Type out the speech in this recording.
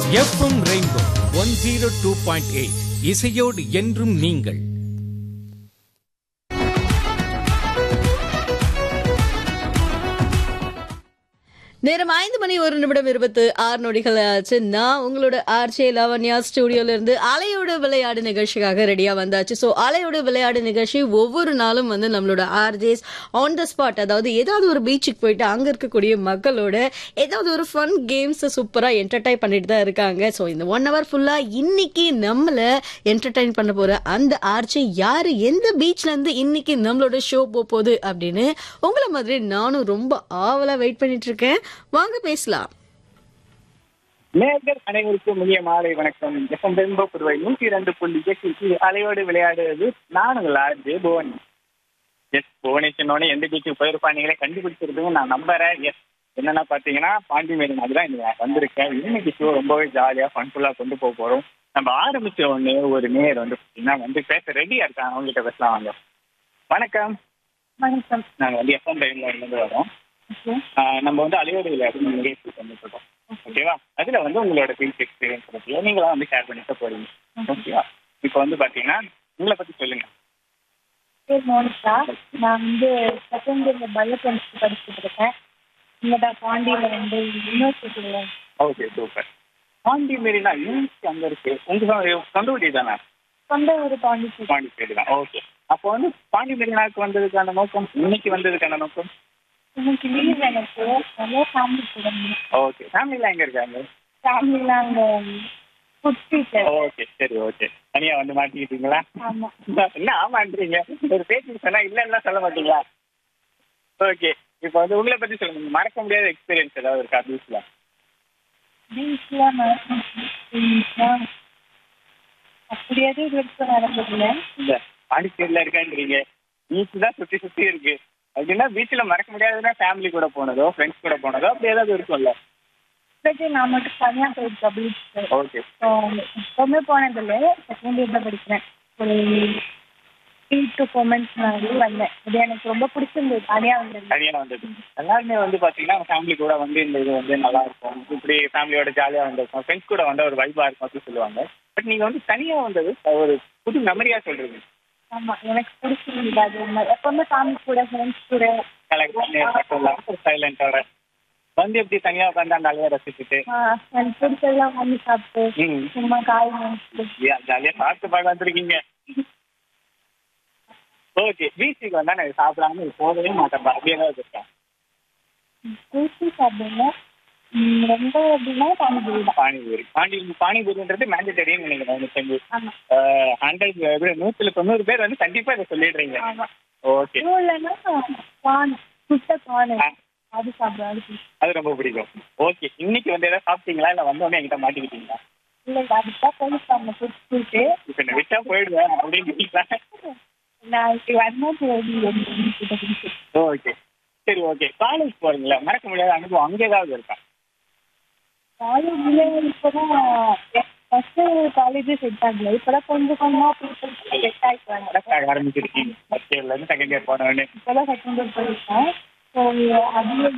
FM Rainbow one zero two point eight இசையோடு என்றும் நீங்கள் நேரம் ஐந்து மணி ஒரு நிமிடம் இருபத்து ஆறு நொடிகள் ஆச்சு நான் உங்களோட ஆர்ஜே லாவண்யா ஸ்டுடியோல இருந்து அலையோடு விளையாடு நிகழ்ச்சிக்காக ரெடியா வந்தாச்சு ஸோ அலையோடு விளையாடு நிகழ்ச்சி ஒவ்வொரு நாளும் வந்து நம்மளோட ஆர்ஜேஸ் ஆன் த ஸ்பாட் அதாவது ஏதாவது ஒரு பீச்சுக்கு போயிட்டு அங்க இருக்கக்கூடிய மக்களோட ஏதாவது ஒரு ஃபன் கேம்ஸ் சூப்பரா என்டர்டைன் பண்ணிட்டு தான் இருக்காங்க ஸோ இந்த ஒன் ஹவர் ஃபுல்லா இன்னைக்கு நம்மள என்டர்டைன் பண்ண போற அந்த ஆர்ஜே யாரு எந்த பீச்ல இருந்து இன்னைக்கு நம்மளோட ஷோ போகுது அப்படின்னு உங்களை மாதிரி நானும் ரொம்ப ஆவலா வெயிட் பண்ணிட்டு இருக்கேன் வாங்க பேசலாம் நேர்கள் அனைவருக்கும் இனிய மாலை வணக்கம் எஃப்எம் ரெயின்போ புதுவை நூத்தி இரண்டு புள்ளி எட்டு அலையோடு விளையாடுவது நான் உங்கள் ஆர்ஜே புவன் எஸ் புவனேஸ்வரனோட எந்த பீச்சுக்கு போயிருப்பா நீங்களே கண்டுபிடிச்சிருந்தீங்க நான் நம்புறேன் எஸ் என்னன்னா பாத்தீங்கன்னா பாண்டி மேரி அதுதான் இங்க நான் வந்திருக்கேன் இன்னைக்கு ஷோ ரொம்பவே ஜாலியா ஃபன்ஃபுல்லா கொண்டு போக போறோம் நம்ம ஆரம்பிச்ச உடனே ஒரு நேர் வந்து பாத்தீங்கன்னா வந்து பேச ரெடியா இருக்காங்க அவங்ககிட்ட பேசலாம் வாங்க வணக்கம் வணக்கம் நாங்க வந்து எஃப்எம் ரெயின்போ இருந்து வரோம் ஆஹ் நம்ம வந்து அலையோடு விளையாடு நிகழ்ச்சி பண்ணிட்டு இருக்கோம் ஓகேவா அதுல வந்து உங்களோட பீச் எக்ஸ்பீரியன்ஸ் பத்தி நீங்களா வந்து ஷேர் பண்ணிட்டு போறீங்க ஓகேவா இப்போ வந்து பாத்தீங்கன்னா உங்களை பத்தி சொல்லுங்க பேர் மோனிகா நான் வந்து செகண்ட் இயர்ல பயோகெமிஸ்ட்ரி படிச்சுட்டு இருக்கேன் இங்கே தான் பாண்டியில் வந்து யூனிவர்சிட்டியில் okay super Pondy Marina university அங்க இருக்கு உங்க சொந்த- சொந்த ஊட்டி தானே சொந்த ஊர் பாண்டிச்சேரி பாண்டிச்சேரி தான் ஓகே அப்போ வந்து பாண்டி மேரினாக்கு வந்ததுக்கான நோக்கம் இன்னைக்கு வந்ததுக்கான நோக்கம் இன்னைக்கு லீவ் எனக்கு நிறைய ஃபேமிலி கூட ஓகே ஃபேமிலிலாம் எங்க இருக்காங்க ஃபேமிலிலாம் அங்கே ஃபுட் ஸ்ட்ரீட்டில் ஓகே சரி ஓகே தனியா வந்து மாட்டிக்கிட்டீங்களா ஆமாம் என்ன ஆமான்றீங்க ஒரு பேச்சு சொன்னா இல்லைன்னா சொல்ல மாட்டீங்களா ஓகே இப்போ வந்து உங்களை பத்தி சொல்லுங்க மறக்க முடியாத எக்ஸ்பீரியன்ஸ் ஏதாவது இருக்கா பீச்ல பீச்சில் அப்படி எதுவும் இது வரைக்கும் நடந்ததில்லை இல்ல பாண்டிச்சேரியில இருக்கான்றீங்க பீச் தான் சுத்தி சுத்தி இருக்கு அப்படின்னா பீச்ல மறக்க முடியாதுன்னா ஃபேமிலி கூட போனதோ ஃப்ரெண்ட்ஸ் கூட போனதோ அப்படி ஏதாவது இருக்கும்ல இப்போதைக்கு நான் மட்டும் தனியாக போயிருக்கேன் பீச்சுக்கு ஓகே ஸோ எப்போவுமே போனதில்லை செகண்ட் இயர் தான் படிக்கிறேன் ஒரு த்ரீ டு ஃபோர் மந்த்ஸ் முன்னாடி வந்தேன் இது எனக்கு ரொம்ப பிடிச்சிருந்தது தனியாக வந்தது தனியா வந்தது எல்லாருமே வந்து பாத்தீங்கன்னா ஃபேமிலி கூட வந்து இந்த இது வந்து நல்லா இருக்கும் இப்படி ஃபேமிலியோட ஜாலியா வந்திருக்கும் ஃப்ரெண்ட்ஸ் கூட வந்தா ஒரு வைபா இருக்கும் அப்படின்னு சொல்லுவாங்க பட் நீங்க வந்து தனியா வந்தது ஒரு புது மெமரியா சொல்றீங்க ஆமாம் எனக்கு பிடிச்சிருந்தது அது உண்மை. எப்பவுமே ஃபேமிலி கூட ஃப்ரெண்ட்ஸ் கூட கலெக்ட் பண்ணி மட்டும் இல்லாம சைலண்டோட வந்து எப்படி தனியா உட்காந்து அந்த அலைய ரசிச்சுட்டு ஆஹ் எனக்கு பிடிச்சதெல்லாம் வாங்கி சாப்பிட்டு ம் சும்மா காய் வாங்கிட்டு ஜாலியா சாப்பிட்டு பார்க்க வந்திருக்கீங்க ஓகே பீச்சுக்கு வந்தா நான் சாப்பிடாம போகவே மாட்டேன் அப்படி ஏதாவது இருக்கா குளிச்சு சாப்பிடுங்க ம், ரொம்ப எப்படின்னா பானிபூரி தான் பானிபூரி பாண்டி பானிபூரின்றது மேண்டட்டரின்னு நினைக்கிறேன் எனக்கு தெரிஞ்சு ஆமாம் ஹண்ட்ரட் நூத்துல தொண்ணூறு பேர் வந்து கண்டிப்பா இதை சொல்லிடுறீங்க ஆமாம் ஓகே இதுவும் இல்லைன்னா பான் குட்டை பான் ஆ. அது சாப்பிடுவேன் அது பிடிக்கும். அது ரொம்ப பிடிக்கும் ஓகே இன்னைக்கு வந்து ஏதாவது சாப்பிட்டீங்களா இல்ல வந்த உடனே என்கிட்ட மாட்டிக்கிட்டீங்களா இல்லை அதுதான் போலீஸ் நம்ம கூப்பிட்டு இப்ப என்ன விட்டா போயிடுவேன் அப்படின்னு நான் இப்படி வரணும் ஓகே சரி ஓகே காலேஜ் போறீங்களா மறக்க முடியாத அனுபவம் அங்க ஏதாவது இருக்கா காலேஜ்ல இப்போதான் ஃபர்ஸ்ட் காலேஜே செட் ஆகல இப்போதான் கொஞ்சம் கொஞ்சமா பீப்புள் செட் ஆகிக்குவாங்க கரெக்டாக ஆரம்பிச்சிருக்கீங்க ஃபர்ஸ்ட் இயர்ல இருந்து செகண்ட் இயர் போன உடனே இப்போதான் செகண்ட் இயர் போயிருக்கேன் ஸோ அது